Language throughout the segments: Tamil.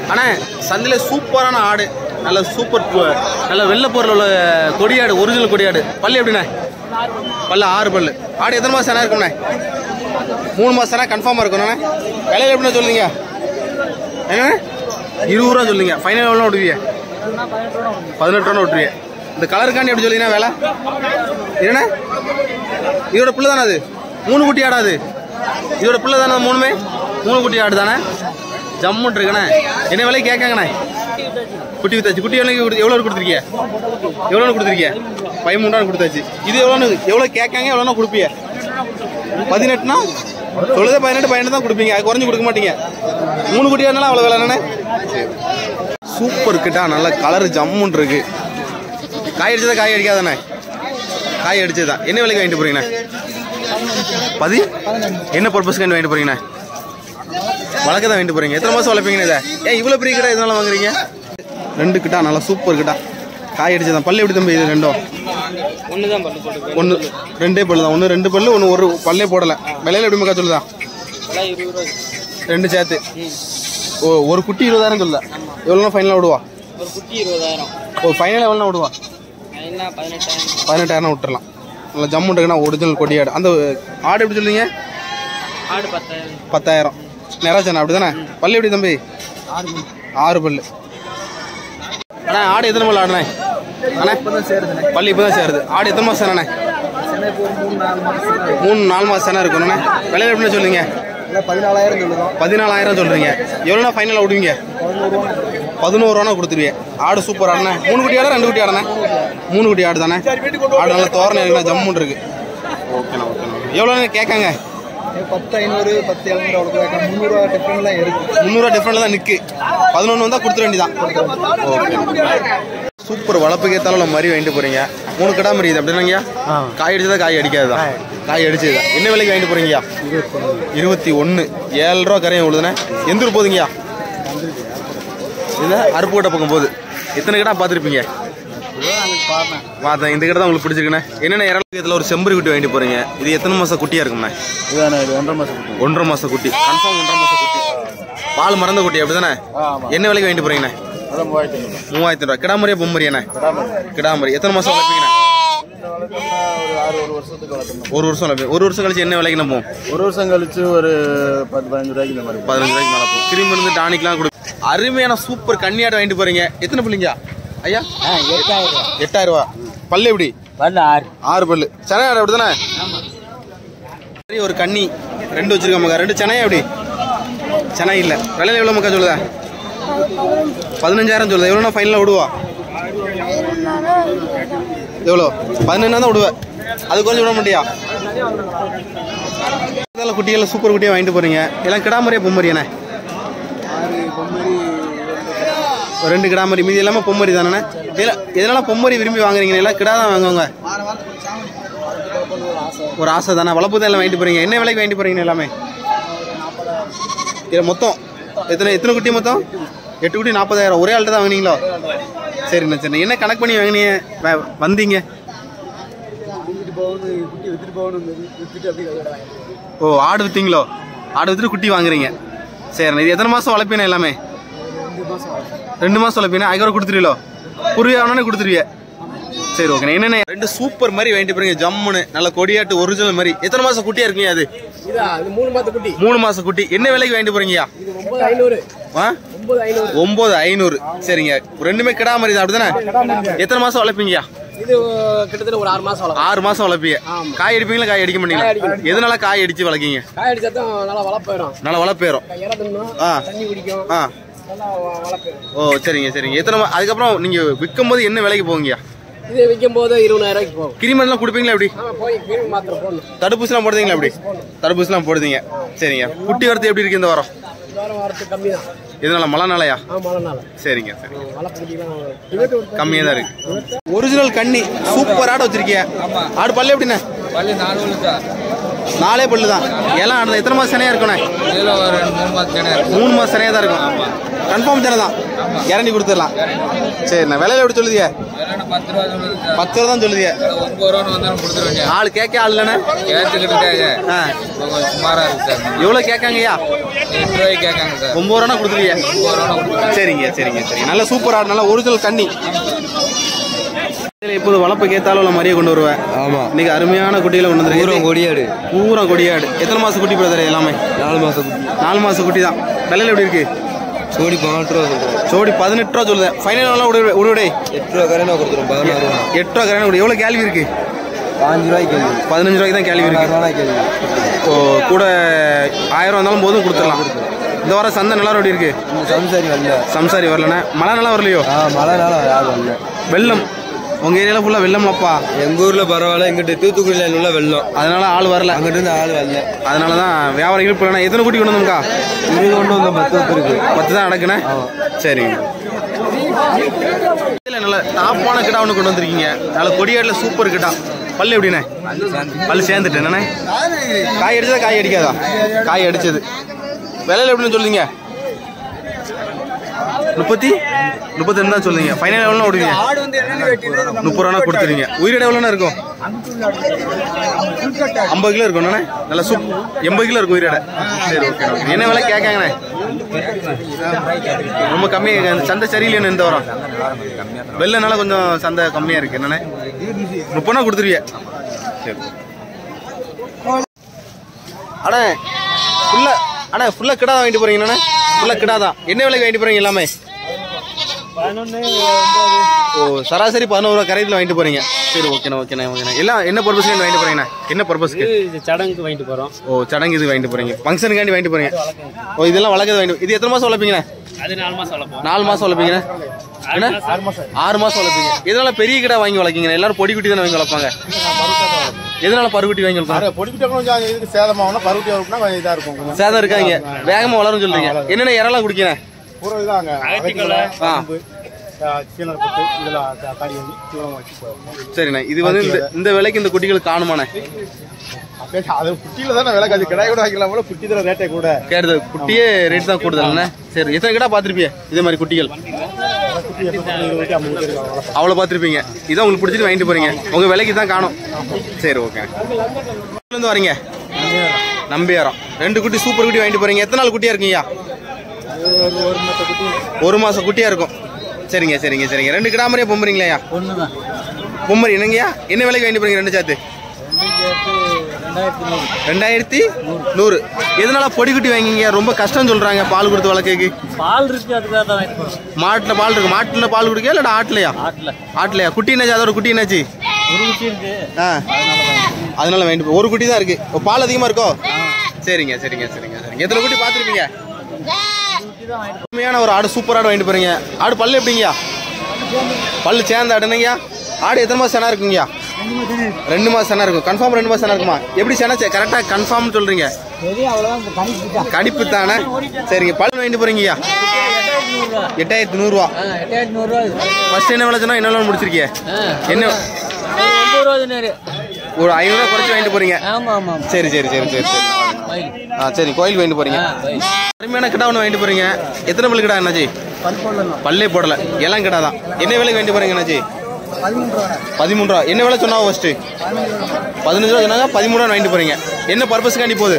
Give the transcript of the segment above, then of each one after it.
அண்ணா சந்தையில் சூப்பரான ஆடு நல்ல சூப்பர் பு- நல்ல வெள்ளை பொருள் உள்ள கொடியாடு ஒரிஜினல் கொடியாடு பல்லு எப்படிண்ணே பல்லு ஆறு பல்லு ஆடு எத்தனை மாதம் செனா இருக்கும்ண்ணே மூணு மாதம் செனா கன்ஃபார்மாக இருக்கும்ண்ணே விலையில எப்படிண்ணே சொல்லுங்க என்னண்ணே இருபது ரூபா சொல்லுங்க ஃபைனல் எவ்வளோ விடுவீங்க பதினெட்டு ரூபா விட்டுருவீங்க இந்த கலருக்காண்டி எப்படி சொல்லிங்கன்னா வேலை என்னண்ணே இதோட பிள்ளை தானே அது மூணு குட்டி ஆடாது இதோட பிள்ளை தானே அது மூணுமே மூணு குட்டி ஆடு தானே ஜம்முன் இருக்குண்ணே என்ன விலை கேட்காங்கண்ணே குட்டி வித்தாச்சு குட்டி எவ்வளோ எவ்வளோ கொடுத்துருக்கீங்க எவ்வளோ கொடுத்துருக்கீங்க பதிமூணு கொடுத்தாச்சு இது எவ்வளோன்னு எவ்வளோ கேட்காங்க எவ்வளோனா கொடுப்பீங்க பதினெட்டுனா சொல்லுதே பதினெட்டு பதினெட்டு தான் கொடுப்பீங்க அது குறைஞ்சு கொடுக்க மாட்டீங்க மூணு குட்டி ஆடுனாலும் அவ்வளோ விலைண்ணே சூப்பர் கிட்டா நல்ல கலர் ஜம்முன் இருக்கு காய் அடிச்சதா காய் அடிக்காதானே காய் அடிச்சதுதான் என்ன விலைக்கு வாங்கிட்டு போறீங்கண்ணே பதி என்ன பர்பஸ்க்கு வாங்கிட்டு போறீங்கண்ணே வளர்க்க தான் வாங்கிட்டு போறீங்க எத்தனை மாசம் வளர்ப்பீங்கண்ணே இதை ஏன் இவ்வளோ பெரிய கிட்ட இதனால வாங்குறீங்க ரெண்டு கிட்டா நல்லா சூப்பர் கிட்டா காய் அடிச்சதான் பல்லு எப்படி தம்பி இது ரெண்டும் ஒன்று தான் பண்ணு போட்டு ஒன்று ரெண்டே பல்லு தான் ஒன்று ரெண்டு பல்லு ஒன்று ஒரு பல்லே போடலை விலையில எப்படி மக்கா சொல்லுதா விலை இருபது ரூபா ரெண்டு சேர்த்து ஓ ஒரு குட்டி இருபதாயிரம் சொல்லுதா எவ்வளோனா ஃபைனலாக விடுவா ஒரு குட்டி இருபதாயிரம் ஓ ஃபைனலாக எவ்வளோனா விடுவா என்ன பதினெட்டாயிரம் பதினெட்டாயிரம் விட்டுறலாம் நல்லா ஜம்மு இருக்குன்னா ஒரிஜினல் கொடியாடு அந்த ஆடு எப்படி சொல்லுவீங்க ஆடு பத்தாயிரம் பத்தாயிரம் நிறாச்சண்ணா அப்படி தானே பல்லு எப்படி தம்பி ஆறு ஆறு பல்லு அண்ணா ஆடு எத்தனை பல்லு ஆடுண்ணே அண்ணா பல்லு இப்போ தான் சேருது ஆடு எத்தனை மாதம் அண்ணே மூணு நாலு மாதம் தானே இருக்கணும்ண்ணே விலையில எப்படின்னு சொல்லுங்க பதினாலாயிரம் சொல்லுதான் பதினாலாயிரம் சொல்கிறீங்க எவ்வளோண்ணா ஃபைனலாக விடுவீங்க பதினோரு ரூபா கொடுத்துருவீங்க ஆடு சூப்பர் ஆடுண்ணே மூணு குட்டி ஆடா ரெண்டு குட்டி ஆடுண்ணே மூணு குட்டி ஆடு தானே ஆடு நல்லா தோரணை இருக்குண்ணா ஜம்முன் இருக்கு ஓகேண்ணா ஓகேண்ணா எவ்வளோண்ணே கேட்காங்க பத்து ஐநூறு பத்து எழுநூறு அவ்வளோ முந்நூறுவா டிஃப்ரெண்ட்லாம் இருக்கு முந்நூறுவா டிஃப்ரெண்ட்ல தான் நிற்கு பதினொன்று வந்தால் கொடுத்துட வேண்டியதான் ஓகே சூப்பர் வளர்ப்புக்கு ஏத்தாலும் நம்ம மாதிரி வாங்கிட்டு போறீங்க மூணு கடா மாதிரி இது அப்படின்னாங்கய்யா காய் அடிச்சதா காய் அடிக்காதுதான் காய் அடிச்சதுதான் என்ன விலைக்கு வாங்கிட்டு போறீங்கய்யா இருபத்தி ஒன்று ஏழு ரூபா கரையும் விழுதுண்ணே எந்த ஊர் போகுதுங்கய்யா இது அருப்புக்கோட்டை பக்கம் போகுது எத்தனை கடா பார்த்துருப்பீங்க பார்த்தேன் இந்த கடை தான் உங்களுக்கு பிடிச்சிருக்குண்ணே என்னென்ன இறலத்தில் ஒரு செம்பரி குட்டி வாங்கிட்டு போறீங்க இது எத்தனை மாசம் குட்டியா இருக்குண்ணே இதானே இது ஒன்றரை மாதம் குட்டி ஒன்றரை மாச குட்டி கன்ஃபார்ம் ஒன்றரை மாச குட்டி பால் மறந்த குட்டி அப்படிதானே ஆமாம் என்ன விலைக்கு வாங்கிட்டு போறீங்கண்ணே அதான் மூவாயிரத்தி ஐநூறு மூவாயிரத்தி ரூபா கிடாமரியா பொம்மரியாண்ணே கிடாமரி எத்தனை மாசம் வளர்ப்பீங்கண்ணே ஒரு ஆறு ஒரு வருஷத்துக்கு வளர்க்கணும் ஒரு வருஷம் வளர்ப்பீங்க ஒரு வருஷம் கழிச்சு என்ன விலைக்கு நம்ம ஒரு வருஷம் கழிச்சு ஒரு பத்து பதினஞ்சு ரூபாய்க்கு இந்த மாதிரி பதினஞ்சு ரூபாய்க்கு மேலே போகும் கிருமி இருந்து டானிக்லாம் கொடு அருமையான சூப்பர் கன்னியாடு வாங்கிட்டு போறீங்க எத்தனை பிள்ளைங்க ஐயா எட்டாயிரம் எட்டாயிரம் ரூபா பல்லு எப்படி வரல ஆறு ஆறு பல்லு சென்னையாடு அப்படி தானே சரி ஒரு கன்னி ரெண்டு வச்சிருக்க மக்கா ரெண்டு சென்னையா எப்படி சென்னை இல்லை விலையில எவ்வளோ மக்கா சொல்லுதா பதினஞ்சாயிரம் சொல்லுதா எவ்வளோனா ஃபைனலாக விடுவா எவ்வளோ பதினஞ்சா தான் விடுவேன் அது கொஞ்சம் விட மாட்டியா இதெல்லாம் குட்டிகள் சூப்பர் குட்டியாக வாங்கிட்டு போறீங்க எல்லாம் கிடாமரியா பொம்மரியாண்ணே ஒரு ரெண்டு கிடாமரி மீதி எல்லாமே பொம்மரி தானே இதில் எதனால பொம்மரி விரும்பி வாங்குறீங்க எல்லாம் கிடா தான் வாங்குவாங்க ஒரு ஆசை தானே வளர்ப்பு தான் எல்லாம் வாங்கிட்டு போறீங்க என்ன விலைக்கு வாங்கிட்டு போறீங்க எல்லாமே இது மொத்தம் எத்தனை எத்தனை குட்டி மொத்தம் எட்டு குட்டி நாற்பதாயிரம் ஒரே ஆள்கிட்ட தான் வாங்குனீங்களோ சரிண்ணா சரிண்ணா என்ன கணக்கு பண்ணி வாங்கினீங்க வ- வந்தீங்க ஓ ஆடு வித்தீங்களோ ஆடு வித்துட்டு குட்டி வாங்குறீங்க சரிண்ணா இது எத்தனை மாதம் வளர்ப்பீங்க எல்லாமே ரெண்டு மாதம் வளர்ப்பீங்க அதுக்கப்புறம் கொடுத்துருவீங்களோ குருவி ஆனோடனே கொடுத்துருவிய சரி ஓகே என்னென்ன ரெண்டு சூப்பர் மாதிரி வாங்கிட்டு போறீங்க ஜம்முன்னு நல்ல கொடியாட்டு ஒரிஜினல் மாதிரி எத்தனை மாசம் குட்டியா இருக்கீங்க அது இதா இது மூணு மாத குட்டி மூணு மாசம் குட்டி என்ன விலைக்கு வாங்கிட்டு போறீங்கயா இது ஒன்பது ஐநூறு ஆ ஒன்பது ஐநூறு ஒன்பது ஐநூறு சரிங்க ரெண்டுமே கிடா மாதிரி தான் அப்படிதானே எத்தனை மாசம் வளர்ப்பீங்கயா இது கிட்டத்தட்ட ஒரு ஆறு மாசம் வளரும் ஆறு மாசம் வளர்ப்பீங்க காய் அடிப்பீங்களா காய் அடிக்க மாட்டீங்களா எதனால காய் அடிச்சு வளர்க்கீங்க காய் அடிச்சா தான் நல்லா வளர்ப்போயிடும் நல்லா வளர்ப்பேரும் இற தின்னும் ஆ தண்ணி குடிக்கும் ஆ நல்லா வளர்ப்போயிடும் ஓ சரிங்க சரிங்க எத்தனை மா- அதுக்கப்புறம் நீங்க விற்கும் போது என்ன விலைக்கு போவீங்க இது விற்கும் போது இருபதாயிரம் ரூபாய்க்கு போகும் கிரிமெல்லாம் கொடுப்பீங்களா எப்படி ஆமா போய் கிருமி மாத்திரை போடணும் தடுப்பூசிலாம் போடுறீங்களா எப்படி தடுப்பூசிலாம் போடுதீங்க சரிங்க குட்டி வரத்து எப்படி இருக்கு இந்த வாரம் இந்த வாரம் வரத்து கம்மி தான் இதனால மழை நாளையா ஆ மழை நாள் சரிங்க சரிங்க வளர்ப்பு குட்டிலாம் கம்மியாக தான் இருக்கு ஒரிஜினல் கண்ணி சூப்பர் ஆடு வச்சிருக்கிய ஆடு பல்லு எப்படிண்ணே பள்ளி நாலு விழுச்சா நாலே பல்லு தான் எல்லாம் ஆடு எத்தனை மாதம் சனையாக இருக்குண்ணே இதில் ஒரு ரெண்டு மூணு மாதம் கிணறு மூணு மாதம் சனையாக தான் இருக்கும் கன்ஃபார்ம் தானே தான் இறங்கி கொடுத்துடலாம் சரிண்ணே விலையில எப்படி சொல்லுதிய வேற பத்து ரூபா சொல்லுது சார் பத்து ரூபா தான் சொல்லுதிய ஒன்பது ரூபான்னு வந்தாலும் கொடுத்துட வேண்டிய ஆள் கேட்க ஆள் இல்லைண்ணே கேட்டுக்கிட்டு இருக்காங்க ஆ கொஞ்சம் சுமாரா இருக்கு சார் எவ்வளோ கேட்காங்கய்யா எட்டு ரூபாய்க்கு கேட்காங்க சார் ஒம்பது ரூபா கொடுத்துருவிய ஒன்பது ரூபா கொடுத்துருவேன் சரிங்க சரிங்க சரிங்க நல்ல சூப்பர் ஆடு நல்ல ஒரிஜினல் கண்ணி இதில் இப்போது வளர்ப்புக்கு ஏத்தாலும் உள்ள மாதிரியே கொண்டு வருவேன் ஆமா இன்னைக்கு அருமையான குட்டிகளை கொண்டு வந்துருக்கேன் கொடியாடு பூரா கொடியாடு எத்தனை மாசம் குட்டி பிரதர் எல்லாமே நாலு மாசம் குட்டி நாலு மாசம் குட்டி தான் விலையில எப்படி இருக்கு சோடி பதினெட்டு ரூபா சொல்றேன் ஜோடி பதினெட்டு ரூபா சொல்லுது ஃபைனல் விடு விடுவிடை எட்டு ரூபா கரையா கொடுத்துரும் பதினாறு ரூபா எட்டு ரூபா கரையான குடி எவ்வளோ கேள்வி இருக்கு பாஞ்சு ரூபாய்க்கு கேள்வி பதினஞ்சு ரூபாய்க்கு தான் கேள்வி இருக்கு ரூபாய் கேள்வி ஓ, கூட ஆயிரம் இருந்தாலும் போதும் கொடுத்துடலாம் இந்த வாரம் சந்தை நல்லா எப்படி இருக்கு இந்த சம்சாரி வரல சம்சாரி வரலண்ணே மழை நல்லா வரலையோ ஆ மழைனால யாரும் வரல வெள்ளம் உங்க ஏரியால ஃபுல்லா வெள்ளம்ப்பா எங்க ஊர்ல பரவாயில்ல இங்கிட்டு தூத்துக்குடி லைன் உள்ள வெள்ளம் அதனால ஆள் வரல அங்கிட்டு இருந்து ஆள் வரல அதனால தான் வியாபாரம் இழுப்பு எத்தனை குட்டி கொண்டு வந்தோம்க்கா இது கொண்டு வந்த பத்து பத்து இருக்கு பத்து தான் நடக்குண்ணே சரிங்க இதில் நல்ல டாப்பான கிடா ஒன்று கொண்டு வந்திருக்கீங்க நல்ல கொடியாட்டில் சூப்பர் கிட்டா பல்லு எப்படிண்ணே பல்லு சேர்ந்துட்டு என்னண்ணே காய் அடிச்சதா காய் அடிக்காதா காய் அடிச்சது விலையில எப்படின்னு சொல்லுங்க முப்பத்தி முப்பத்தி ரெண்டு தான் சொல்லுங்க ஃபைனல் எவ்வளோ விடுவீங்க முப்பது ரூபா கொடுத்துருவீங்க உயிரிட எவ்வளோண்ணா இருக்கும் ஐம்பது கிலோ இருக்கும் அண்ணே நல்லா சூப் எண்பது கிலோ இருக்கும் உயிரிட சரி ஓகே ஓகே என்ன விலை கேட்காங்கண்ணே ரொம்ப கம்மியாக இருக்கு. அந்த சந்தை சரியில்லைன்னு இந்த வாரம் வெள்ளனால கொஞ்சம் சந்தை கம்மியாக இருக்கு என்னண்ணே முப்பதுனா கொடுத்துருவிய சரி அண்ணே ஃபுல்லா அண்ணா ஃபுல்லா கிடா தான் வாங்கிட்டு போறீங்க அண்ணே ஃபுல்லா கிடா தான் என்ன விலைக்கு வாங்கிட்டு போறீங்க எல்லாமே ஓ சராசரி பதினோரு ரூபா கரையில் வாங்கிட்டு போறீங்க சரி ஓகேண்ணா ஓகேண்ணா ஓகேண்ணா எல்லாம் என்ன பர்பஸ்க்கு வாங்கிட்டு போறீங்கண்ணா என்ன பர்பஸ்க்கு இது சடங்குக்கு வாங்கிட்டு போறோம் ஓ சடங்கு இது வாங்கிட்டு போறீங்க ஃபங்க்ஷனுக்காண்டி வாங்கிட்டு போறீங்க ஓ இதெல்லாம் வளர்க்கறது வாங்கிட்டு இது எத்தனை மாசம் வளர்ப்பீங்கண்ணே அது நாலு மாசம் வளர்ப்போம் நாலு மாசம் வளர்ப்பீங்கண்ணே என்ன ஆறு மாசம் வளர்ப்பீங்க இதனால பெரிய கிடா வாங்கி வளர்க்கீங்க எல்லாரும் பொடி குட்டி தானே வாங்கி வளர்ப்பாங்க எதனால பருக்குட்டி வாங்கி வளர்ப்பாங்க பொடிக்கிட்ட கொஞ்சம் இதுக்கு சேதமாகனா பருவட்டி வளர்ப்புனா கொஞ்சம் இதாக இருக்கும் கொஞ்சம் சேதம் இருக்காங்க வேகமா வளரும் சொல்றீங்க என்னென்ன இறலாம் குடிக்கிறேன் பூரா இதாங்க அகத்திக்கொலை. ஆ சீனர் போட்டு இதெல்லாம் காடி வந்து தீவனம் வச்சு போயிருக்கோம் சரிண்ணே இது வந்து இந்த இந்த விலைக்கு இந்த குட்டிகள் காணுமாண்ணே அப்படியே அது குட்டியில தானே விலை அது கிடாய் கூட வைக்கலாம் போல குட்டி தர ரேட்டே கூட கேடுது குட்டியே ரேட் தான் கூடுதல்ண்ணே சரி எத்தனை கிடா பார்த்துருப்பிய இதே மாதிரி குட்டிகள் குட்டி எப்போ இருபத்தி ஐம்பது பேர் இருக்காங்க அவ்வளோ பார்த்துருப்பீங்க இதான் உங்களுக்கு பிடிச்சிட்டு வாங்கிட்டு போறீங்க உங்க விலைக்கு தான் காணும் சரி ஓகே இருந்து வரீங்க நம்பியாரம் ரெண்டு குட்டி சூப்பர் குட்டி வாங்கிட்டு போறீங்க எத்தனை நாள் குட்டியா இருக்கீங்க ஒரு மாசம் குட்டியா இருக்கும் சரிங்க சரிங்க சரிங்க ரெண்டு கிடாமரியா பொம்புறீங்களா பொம்மரி என்னங்கய்யா என்ன விலைக்கு வாங்கிட்டு போறீங்க ரெண்டு சாத்து ரெண்டாயிரத்தி நூறு எதனால பொடி குட்டி வாங்கிங்க ரொம்ப கஷ்டம் சொல்றாங்க பால் கொடுத்து வளர்க்கக்கு பால் இருக்கு அதுக்காக தான் வாங்கிட்டு போறோம் மாட்டுல பால் இருக்கு மாட்டுல பால் குடிக்கா இல்ல ஆட்டுலையா ஆட்டுல ஆட்டுலையா குட்டி என்னாச்சு அதோட குட்டி என்னாச்சு ஒரு குட்டி இருக்கு ஆ அதனால வாங்கிட்டு போ- ஒரு குட்டி தான் இருக்கு இப்போ பால் அதிகமா இருக்கோ சரிங்க சரிங்க சரிங்க சரிங்க எத்தனை குட்டி பார்த்துருப்பீங்க உண்மையான ஒரு ஆடு சூப்பர் ஆடு வாங்கிட்டு போறீங்க ஆடு பல்லு எப்படிங்கய்யா பல்லு சேர்ந்த ஆடுனங்கய்யா ஆடு எத்தனை மாசம் செனா இருக்குங்கய்யா ரெண்டு மாசம் செனா இருக்கும் கன்ஃபார்ம் ரெண்டு மாசம் செனா இருக்குமா எப்படி செனா கரெக்டாக கன்ஃபார்ம் சொல்றீங்க கணிப்பு தானே சரிங்க பல்லு வாங்கிட்டு போறீங்கய்யா எட்டாயிரத்தி நூறுரூவா எட்டாயிரத்தி நூறுரூவா ஃபர்ஸ்ட் என்ன விலை சொன்னா என்ன விலை முடிச்சிருக்கீங்க என்ன ஒன்பது ரூபா தினாரு ஒரு ஐநூறுரூவா குறைச்சி வாங்கிட்டு போறீங்க ஆமா ஆமா ஆமா சரி சரி சரி சரி சரி மயில் ஆ சரி கோயில் வாங்கிட்டு போறீங்க ஆ மயில் அருமையான கிடா ஒன்று வாங்கிட்டு போறீங்க எத்தனை பல்லு கிடா என்னாச்சு பல்லே போடல எல்லாம் கிடா தான் என்ன விலைக்கு வாங்கிட்டு போறீங்க என்னாச்சு பதிமூணு ரூபா என்ன விலை சொன்னா ஃபர்ஸ்ட் பதினஞ்சு ரூபா சொன்னாங்க பதிமூணு ரூபா வாங்கிட்டு போறீங்க என்ன பர்பஸ்க்காண்டி போகுது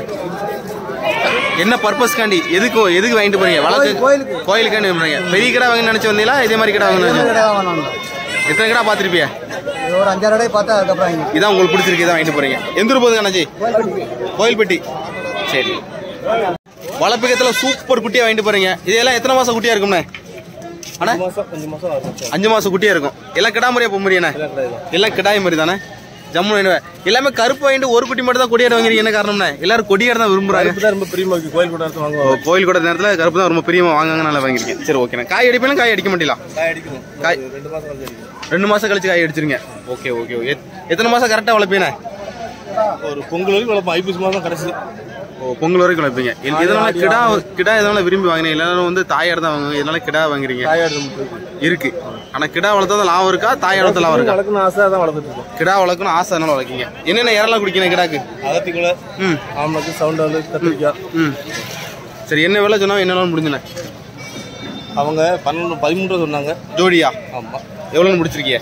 என்ன பர்பஸ்க்காண்டி எதுக்கு எதுக்கு வாங்கிட்டு போறீங்க வழக்கு கோயிலுக்காண்டி போறீங்க பெரிய கிடா வாங்கி நினைச்சு வந்தீங்களா இதே மாதிரி கிடா வாங்க எத்தனை கிடா பார்த்துருப்பிய ஒரு அஞ்சாறு இடம் பார்த்தா அதுக்கப்புறம் இங்க இதான் உங்களுக்கு பிடிச்சிருக்கு இதான் வாங்கிட்டு போறீங்க எந்த ஊர் போகுதுங்க அண்ணாச்சி கோயில்பட்டி சரி வளப்பிக்கத்தில் சூப்பர் குட்டியா வாங்கிட்டு போறீங்க இதெல்லாம் எத்தனை மாசம் குட்டியா இருக்கும்ண்ணே அண்ணா அஞ்சு மாசம் குட்டியா இருக்கும் எல்லாம் கிடா மாதிரியா போக முடியுண்ணே எல்லாம் கிடாய் மாதிரி தானே ஜம்மு வேணுவே எல்லாமே கருப்பு வாங்கிட்டு ஒரு குட்டி மட்டும் தான் கொடியாடு வாங்குறீங்க என்ன காரணம்ண்ணே எல்லாரும் கொடியாடு தான் விரும்புறாங்க ரொம்ப பிரியமா இருக்கு கோயில் கூட ஓ, வாங்குவோம் கோயில் கூட நேரத்தில் கருப்பு தான் ரொம்ப பிரியமா வாங்குங்க நல்லா வாங்கிருக்கேன் சரி ஓகேண்ணே காய் அடிப்பீங்க காய் அடிக்க மாட்டீங்களா காய் அடிக்கணும் காய் ரெண்டு மாசம் கழிச்சு அடிக்கணும். ரெண்டு மாசம் கழிச்சு காய் அடிச்சிருங்க ஓகே ஓகே ஓகே எத்தனை மாசம் கரெக்டாக வளர்ப்பீண்ணே ஒரு பொங்கல் வரைக்கும் வளர்ப்போம் ஐப்பசி மாதம் கடைசி ஓ பொங்கல் வரைக்கும் வளர்ப்பீங்க இது- இதனால கிடா கிடா இதனால விரும்பி வாங்கினீங்க எல்லாரும் வந்து தாயாடு தான் வாங்குவாங்க இதனால கிடா வாங்குறீங்க காயாடு இருக்கு இருக்கு ஆனா கிடா வளர்த்தா லாபம் இருக்கா தாய் வளர்த்தா லாபம் இருக்கா வளர்க்கணும் ஆசை தான் வளர்த்துட்டு இருக்கோம் கிடா வளர்க்கணும் ஆசை அதனால வளர்க்கீங்க என்னென்ன இறலாம் குடிக்கணும் கிடாக்கு அகத்திக்குள்ள ம் ஆம்பளுக்கு சவுண்ட் வந்து கத்திரிக்காய் ம் சரி என்ன விலை சொன்னா என்ன முடிஞ்சுண்ணே அவங்க பன்னெண்டு பதிமூணு ரூபா சொன்னாங்க ஜோடியா ஆமா எவ்வளோன்னு முடிச்சிருக்கீங்க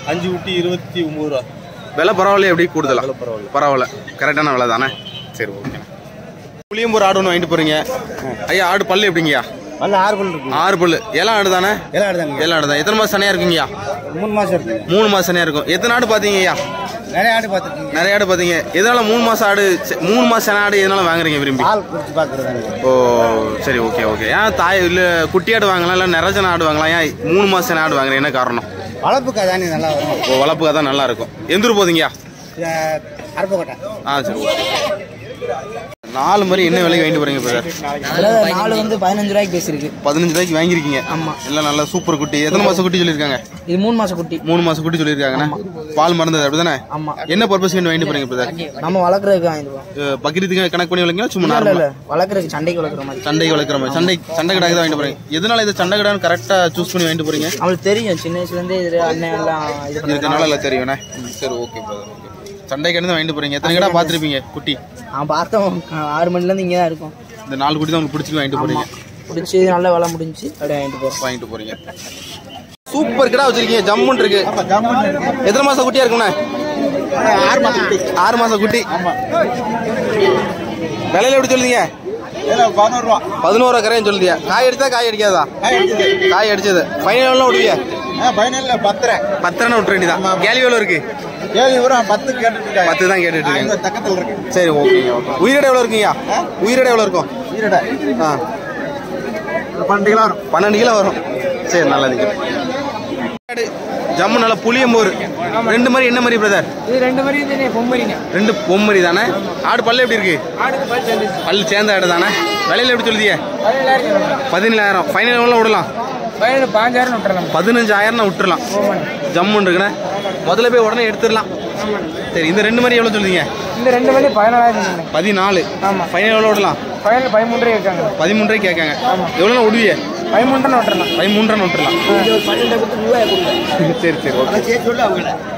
அஞ்சு குட்டி இருபத்தி ஒன்பது ரூபா விலை பரவாயில்ல எப்படி கூடுதலா பரவாயில்ல கரெக்டான விலை தானே சரி ஓகே புளியம்பூர் ஆடு ஒன்று வாங்கிட்டு போறீங்க ஐயா ஆடு பல்லு எப்படிங்கய்யா நல்ல ஆறு பல் இருக்கு ஆறு பல்லு ஏழாம் ஆடு தானே எல்லாம் ஆடுதாங்க ஏழாம் ஆடு தான் எத்தனை மாதம் சனையா இருக்குங்கய்யா மூணு மாசம் இருக்கு மூணு மாதம் சனையா இருக்கும் எத்தனை ஆடு பார்த்தீங்கய்யா நிறைய ஆடு பார்த்துருக்கீங்க நிறைய ஆடு பார்த்தீங்க எதனால மூணு மாதம் ஆடு சே- மூணு மாதம் சனை ஆடு எதனால வாங்குறீங்க விரும்பி பால் குடிச்சு பார்க்குறதாங்க ஓ சரி ஓகே ஓகே ஏன் தாய் இல்லை குட்டி ஆடு வாங்கலாம் இல்லை நிறஜன ஆடு வாங்கலாம் ஏன் மூணு மாதம் சனை ஆடு வாங்குறீங்க என்ன காரணம் வளர்ப்புக்கு அதானே நல்லா வரும் ஓ வளர்ப்புக்காக தான் நல்லா இருக்கும் எந்த ஊர் போதீங்கய்யா அருப்பக்கோட்டை ஆ சரி ஓகே நாலு மாதிரி என்ன விலைக்கு வாங்கிட்டு போறீங்க பிரதர் நாலு வந்து பதினஞ்சு ரூபாய்க்கு பேசியிருக்கு பதினஞ்சு ரூபாய்க்கு வாங்கியிருக்கீங்க ஆமா. எல்லாம் நல்ல சூப்பர் குட்டி எத்தனை மாசம் குட்டி சொல்லியிருக்காங்க இது மூணு மாசம் குட்டி மூணு மாசம் குட்டி சொல்லியிருக்காங்கண்ணா பால் மறந்தது அப்படிதானே ஆமா என்ன பர்பஸ் வாங்கிட்டு போறீங்க பிரதர் நம்ம வளர்க்குறதுக்கு வாங்கிடுவோம் பக்ரீத்துக்கு கணக்கு பண்ணி வளர்க்கீங்களா சும்மா இல்ல நார்மலா இல்ல வளர்க்குறதுக்கு சண்டைக்கு வளர்க்குற மாதிரி சண்டைக்கு வளர்க்குற மாதிரி சண்டை சண்டை கடாக்கு தான் வாங்கிட்டு போறீங்க எதனால இது சண்டை கடான்னு கரெக்டா சூஸ் பண்ணி வாங்கிட்டு போறீங்க அவங்களுக்கு தெரியும் சின்ன வயசுல இருந்தே இது அண்ணன் எல்லாம் இது இருக்கனால பண்ணுறதுனால எல்லாம் தெரியும்ண்ணே சரி ஓகே பிரதர் ஓகே சண்டை கடை தான் வாங்கிட்டு போறீங்க எத்தனை கடை பார்த்துருப்பீங்க குட்டி நான் பார்த்தோம் ஆறு மணில இருந்து இங்கே தான் இருக்கும் இந்த நாலு குட்டி தான் உங்களுக்கு பிடிச்சி வாங்கிட்டு போறீங்க பிடிச்சி நல்ல வேலை முடிஞ்சு அப்படியே வாங்கிட்டு போறோம் வாங்கிட்டு போறீங்க சூப்பர் கிடா வச்சிருக்கீங்க ஜம்முன் இருக்கு எத்தனை மாசம் குட்டியா இருக்குண்ணே ஆறு மாசம் குட்டி ஆறு மாசம் குட்டி விலையில எப்படி சொல்லுதீங்க பதினோரு ரூபா பதினோரு கரையும் சொல்லுதியா காய் அடிச்சா காய் அடிக்காதா காய் அடிச்சது ஃபைனல்லாம் விடுவியா பதினேழுல பத்தரை பத்திரம்னா விட்டுற வேண்டியதான் கேள்வி எவ்வளோ இருக்கு ஏழு ரூபா பத்து கேட்டுட்டு பத்து தான் கேட்டுட்டு இருக்கீங்க பக்கத்தில் இருக்கு சரி ஓகேங்க ஓகே உயிரிடை எவ்வளோ இருக்குங்கய்யா உயிரிடை எவ்வளோ இருக்கும் ஈரடை ஆ பன்னெண்டு கிலோ வரும் பன்னெண்டு கிலோ வரும் சரி நல்லதுங்க ஜம்மு நல்ல புளியம்போர் ரெண்டு மாதிரி என்ன மாதிரி பிரதர் இது ரெண்டு மணி தானே பொம்மரிங்க ரெண்டு பொம்மரி தானே ஆடு பல்லு எப்படி இருக்கு ஆடுக்கு பல் சேர்ந்து பல்லு சேர்ந்த ஆடு தானே விலையில எப்படி சொல்லுதியே பதினேழாயிரம் ஃபைனல் எவ்வளோ விடலாம் பதினேழு பாஞ்சாயிரம் விட்டுறலாம் பதினஞ்சாயிரம் விட்டுறலாம் ஜம்முன்னு இருக்குண்ணே முதல்ல போய் உடனே எடுத்துடலாம் சரி இந்த ரெண்டு மாதிரி எவ்வளோ சொல்லுதீங்க இந்த ரெண்டு மணி பதினாலாயிரம் பதினாலு ஆமா. ஃபைனல் எவ்வளோ விடலாம் பதினேழு பதிமூன்று இருக்காங்க பதிமூன்றே கேட்காங்க எவ்வளோ விடுவியே பதிமூன்று விட்டுறலாம் பதிமூன்றரை விட்டுறலாம் பன்னெண்டு கொடுத்து ரூபாய் கொடுங்க சரி சரி ஓகே சரி சொல்லு அவங்கள